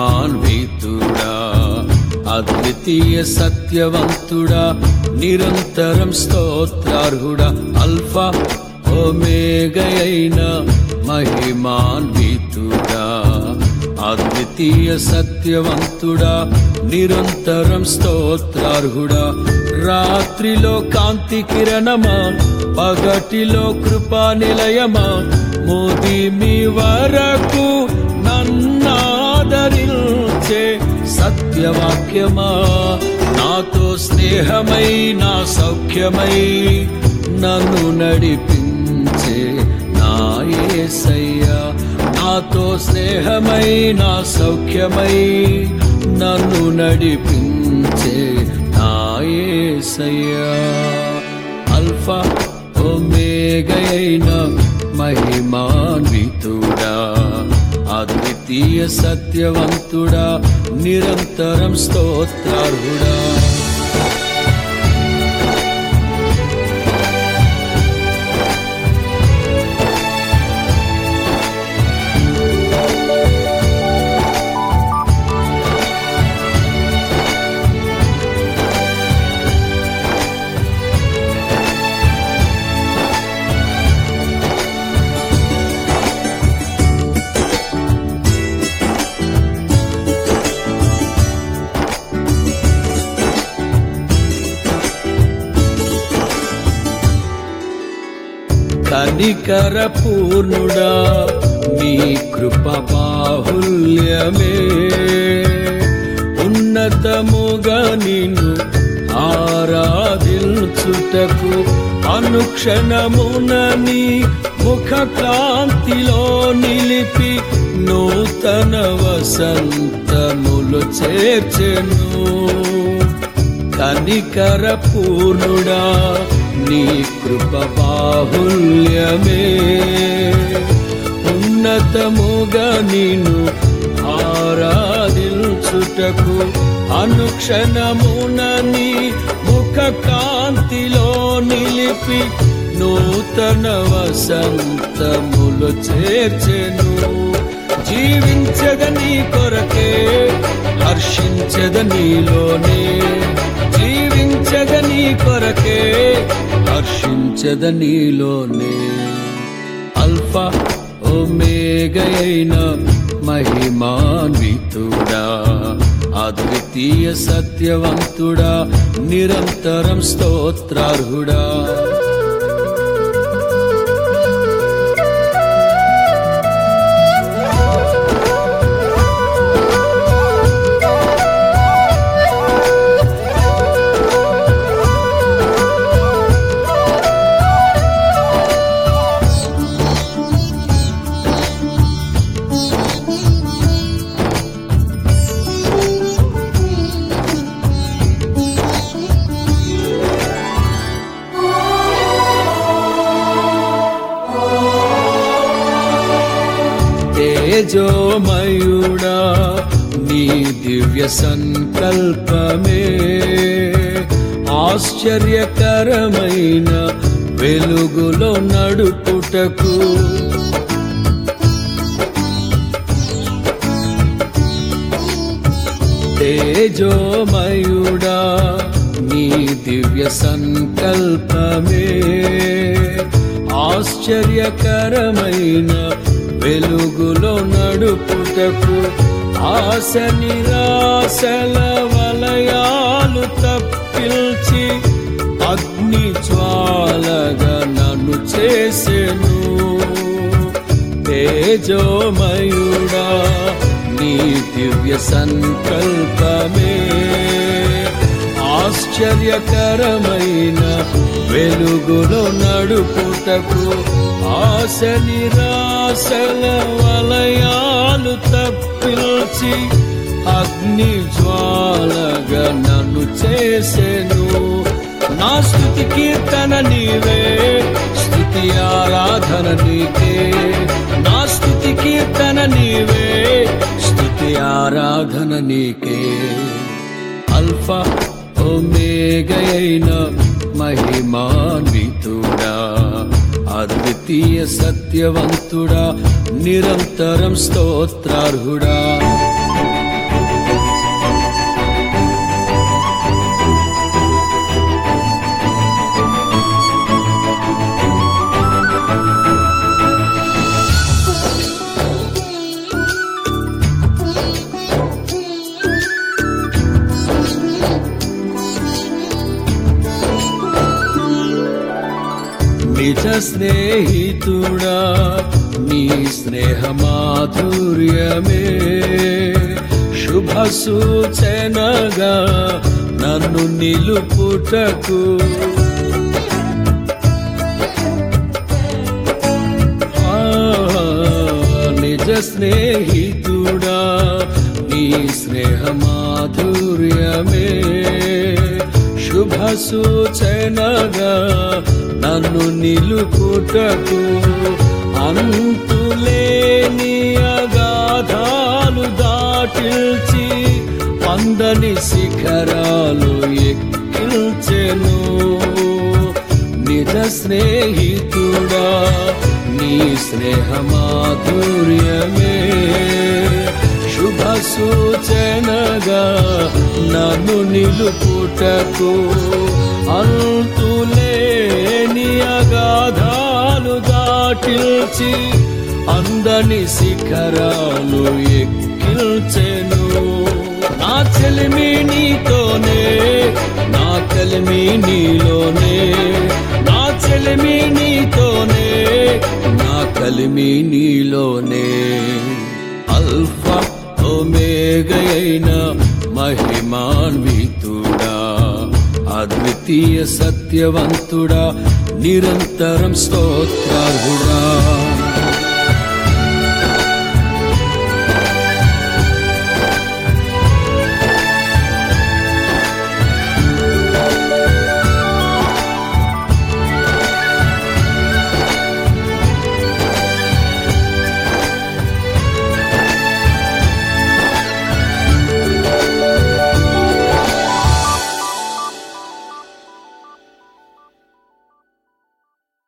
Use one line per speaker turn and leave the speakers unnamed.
మహిమాన్వితుడా అద్వితీయ సత్యవంతుడా నిరంతరం స్తోత్రార్హుడా అల్ఫా ఓమేగయైన మహిమాన్వితుడా అద్వితీయ సత్యవంతుడా నిరంతరం స్తోత్రార్హుడా రాత్రిలో కాంతి కిరణమా పగటిలో కృపా నిలయమా మోది మీ వరకు నన్నాదరించే సత్యవాక్యమా నాతో స్నేహమై నా సౌఖ్యమై నన్ను నడిపించే నా యేసయ్యా నాతో స్నేహమై నా సౌఖ్యమై నన్ను నడిపించే నా యేసయ్యా అల్ఫా ఒమేగైన మహిమాన్వితుడా అద్వితీయ సత్యవంతుడా నిరంతరం స్తోత్రార్హుడా కనికర పూర్ణుడా నీ కృప బాహుల్యమే ఉన్నతముగా నిన్ను ఆరాధించుటకు అనుక్షణమున నీ ముఖ కాంతిలో నిలిపి నూతన వసంతములు చేర్చెను కనికర పూర్ణుడా నీ కృప బాహుల్యమే ఉన్నతముగా నిన్ను ఆరాధించుటకు అనుక్షణమున నీ ముఖ కాంతిలో నిలిపి నూతన వసంతములు చేర్చెను జీవించద నీ కొరకే హర్షించద నీలోనే జీవించద నీ కొరకే హర్షించద నీలోనే అల్ఫా ఒమేగైన మహిమాన్వితుడా అద్వితీయ సత్యవంతుడా నిరంతరం స్తోత్రార్హుడా తేజోమయుడా నీ దివ్య సంకల్పమే ఆశ్చర్యకరమైన వెలుగులో నడుపుటకు తేజోమయుడా నీ దివ్య సంకల్పమే ఆశ్చర్యకరమైన వెలుగులో నడుపుటకు ఆశ నిరాశల వలయాలు తప్పిల్చి అగ్ని జ్వాలగా నన్ను చేసెను తేజోమయుడా నీ దివ్య సంకల్పమే ఆశ్చర్యకరమైన వెలుగులో నడుపుటకు ఆశ నిరాశల వలయాలు తప్పిల్చి అగ్ని జ్వాలగా నన్ను చేసెను నా స్థుతి కీర్తన నీవే స్థుతి ఆరాధన నీకే నా స్థుతి కీర్తన నీవే స్థుతి ఆరాధన నీకే అల్ఫా ఒమేగైన మహిమాన్వితుడా అద్వితీయ సత్యవంతుడా నిరంతరం స్తోత్రార్హుడా స్నేహితుడా నీ స్నేహ మాధుర్యమే శుభ సూచనగా నన్ను నిలుపుటకు ఆ, నిజ స్నేహితుడా నీ స్నేహ మాధుర్యమే శుభ సూచనగా నన్ను నిలుపుటకు అంతులేని అగాధాలు దాటిల్చి పందని శిఖరాలు ఎక్కిల్చెను నిజ స్నేహితుడా నీ స్నేహ మాధుర్యమే శుభ సూచనగా నన్ను నిలుపుటకు అంతులేని అగాధాలు దాటిల్చి అందని శిఖరాలు ఎక్కిల్చెను నా చెలిమి నీతోనే నా కలిమి నీలోనే నా చెలిమి నీతోనే నా కలిమి నీలోనే అల్ఫా ఒమేగైన మహిమాన్వితుడా అద్వితీయ సత్యవంతుడా నిరంతరం స్తోత్రార్హుడా